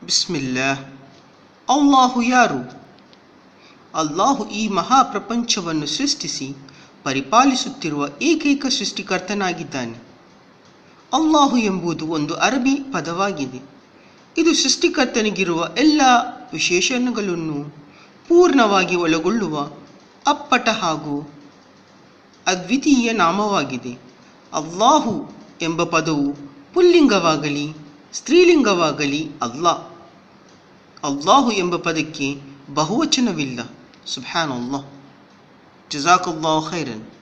ಬಿಸ್ಮಿಲ್ಲಾ ಅಲ್ಲಾಹು ಯಾರು ಅಲ್ಲಾಹು ಈ ಮಹಾಪ್ರಪಂಚವನ್ನು ಸೃಷ್ಟಿಸಿ ಪರಿಪಾಲಿಸುತ್ತಿರುವ ಏಕೈಕ ಸೃಷ್ಟಿಕರ್ತನಾಗಿದ್ದಾನೆ ಅಲ್ಲಾಹು ಎಂಬುದು ಒಂದು ಅರಬಿ ಪದವಾಗಿದೆ ಇದು ಸೃಷ್ಟಿಕರ್ತನಿಗಿರುವ ಎಲ್ಲ ವಿಶೇಷಣಗಳನ್ನು ಪೂರ್ಣವಾಗಿ ಒಳಗೊಳ್ಳುವ ಅಪ್ಪಟ ಹಾಗೂ ಅದ್ವಿತೀಯ ನಾಮವಾಗಿದೆ ಅಲ್ಲಾಹು ಎಂಬ ಪದವು ಪುಲ್ಲಿಂಗವಾಗಲಿ ಸ್ತ್ರೀಲಿಂಗವಾಗಲಿ ಅಲ್ಲಾ ಅಲ್ಲಾಹು ಎಂಬ ಪದಕ್ಕೆ ಬಹುವಚನವಿಲ್ಲ ಸುಬ್ಹಾನಲ್ಲಾಹ್ ಜಜಾಕಲ್ಲಾಹು ಖೈರನ್